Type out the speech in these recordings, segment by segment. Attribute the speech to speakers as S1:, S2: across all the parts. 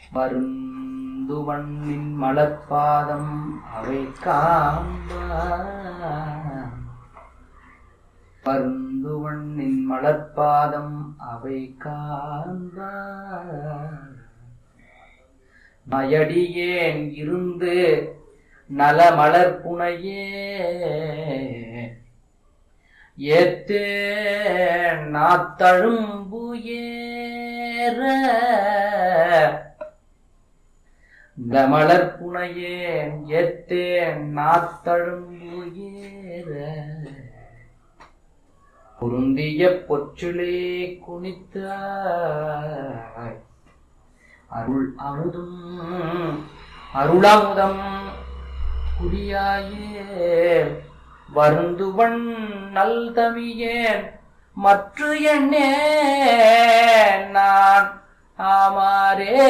S1: வருந்துவண்ணின் மலர்பாதம் அவை காண்ப பருந்துவண்ணின் மலர்பாதம் அவை காண்ப மயடியேன் இருந்து நலமலர் புனையே ஏத்தே நாத்தழும்பு ஏற நமலர் புனையேன் ஏத்தேன் நாத்தழும்பு ஏற பொருந்திய பொற்றிலே குனித்தாய் அருள் அமுதும் அருளமுதம் குடியாயே வருந்துவன் நல் தமியேன் மற்ற எண்ணே நான் ஆமாரே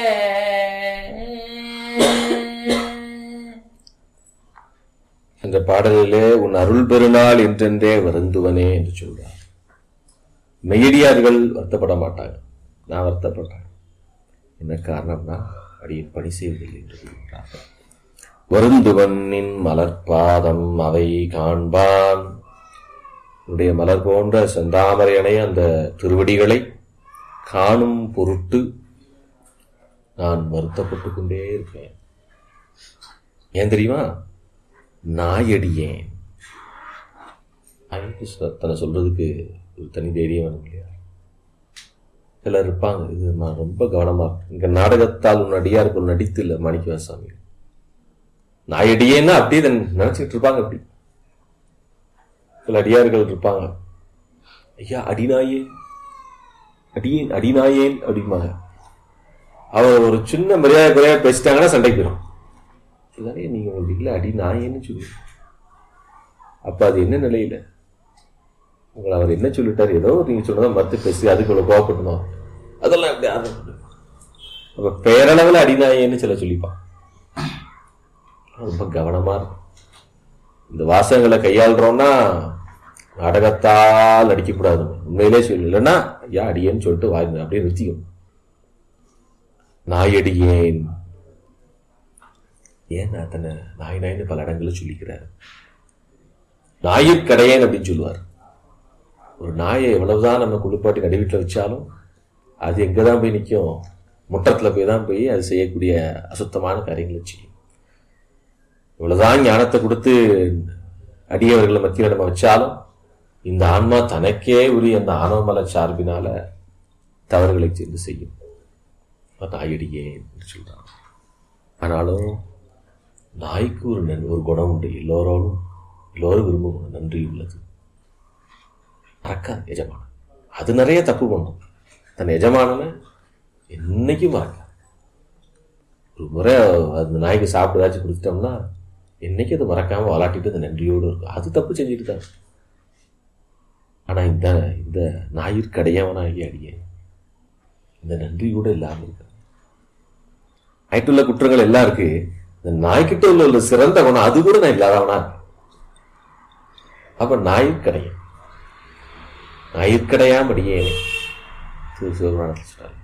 S2: அந்த பாடலிலே உன் அருள் பெருநாள் என்றென்றே வருந்துவனே என்று சொல்றார் மெய்யடியார்கள் வருத்தப்பட மாட்டாங்க நான் வருத்தப்படுறேன் என்ன காரணம்னா அடியின் பணி செய்வதில்லை என்று சொல்கிறார் வருந்துவனின் மலர்பாதம் அவை காண்பான் உன்னுடைய மலர் போன்ற செந்தாமரையனை அந்த திருவடிகளை காணும் பொருட்டு நான் வருத்தப்பட்டு கொண்டே இருப்பேன் ஏன் தெரியுமா நாயடியேன் அதுக்கு சொ- தன்னை சொல்றதுக்கு ஒரு தனி தைரியம் வேணும் இல்லையா சிலர் இருப்பாங்க இது நான் ரொம்ப கவனமா இருக்கேன். இங்க நாடகத்தால் உன் அடியாருக்கு ஒரு நடித்து இல்லை மாணிக்கவாசாமி நாயடியேன்னா அப்படியே இதை நினைச்சிட்டு இருப்பாங்க அப்படி சில அடியார்கள் இருப்பாங்க ஐயா அடிநாயே அடியேன் அடிநாயேன் அப்படிம்பாங்க அவர் ஒரு சின்ன மரியாதை குறையா பேசிட்டாங்கன்னா சண்டைக்கு போயிடும் இதுதானே நீங்க உங்களுக்கு இல்லை அடி நாயேன்னு சொல்லி அப்ப அது என்ன நிலையில உங்களை அவர் என்ன சொல்லிட்டாரு ஏதோ நீங்க சொன்னதை மறுத்து பேசி அதுக்கு இவ்வளவு கோவப்படணுமா அதெல்லாம் எப்படி அது அப்ப பேரளவில் அடிநாயேன்னு சில சொல்லிப்பான் ரொம்ப கவனமா இருக்கும் இந்த வாசகங்களை கையாளுறோம்னா நாடகத்தால் அடிக்கக்கூடாது உண்மையிலே சொல்லு இல்லைன்னா ஐயா அடியேன்னு சொல்லிட்டு வாங்க அப்படியே நிறுத்திக்கும் நாயடியேன் ஏன் நான் தன்னை நாய் நாய்னு பல இடங்களில் சொல்லிக்கிறார் நாயிற்கடையேன் அப்படின்னு சொல்லுவார் ஒரு நாயை எவ்வளவுதான் நம்ம குளிப்பாட்டி நடுவீட்டில் வச்சாலும் அது எங்கே தான் போய் நிற்கும் முற்றத்தில் போய் தான் போய் அது செய்யக்கூடிய அசுத்தமான காரியங்களை செய்யும் இவ்வளவுதான் ஞானத்தை கொடுத்து அடியவர்களை மத்தியில் நம்ம வச்சாலும் இந்த ஆன்மா தனக்கே உரிய அந்த ஆணவமல சார்பினால தவறுகளை சேர்ந்து செய்யும் நாயடியே என்று சொல்றான் ஆனாலும் நாய்க்கு ஒரு நன் ஒரு குணம் உண்டு எல்லோரோடும் எல்லோரும் விரும்பும் குணம் நன்றி உள்ளது மறக்காது எஜமானன் அது நிறைய தப்பு பண்ணும் தன் எஜமானனை என்னைக்கும் மறக்காது ஒரு முறை அந்த நாய்க்கு சாப்பிட்டு ஏதாச்சும் கொடுத்துட்டோம்னா என்னைக்கும் அது மறக்காம விளாட்டிட்டு அந்த நன்றியோடு இருக்கும் அது தப்பு செஞ்சுட்டு தான் ஆனா இந்த இந்த நாயிற்கடையவனாகி அடியே இந்த நன்றி கூட இல்லாம இருக்கு நாய்க்குள்ள குற்றங்கள் எல்லாம் இருக்கு இந்த நாய்க்கிட்ட உள்ள ஒரு சிறந்த குணம் அது கூட நான் இல்லாதவனா இருக்கேன். அப்ப நாயிற்கடையன் நாயிற்கடையாமடியே திரு சிவபுராணத்தில் சொல்றாரு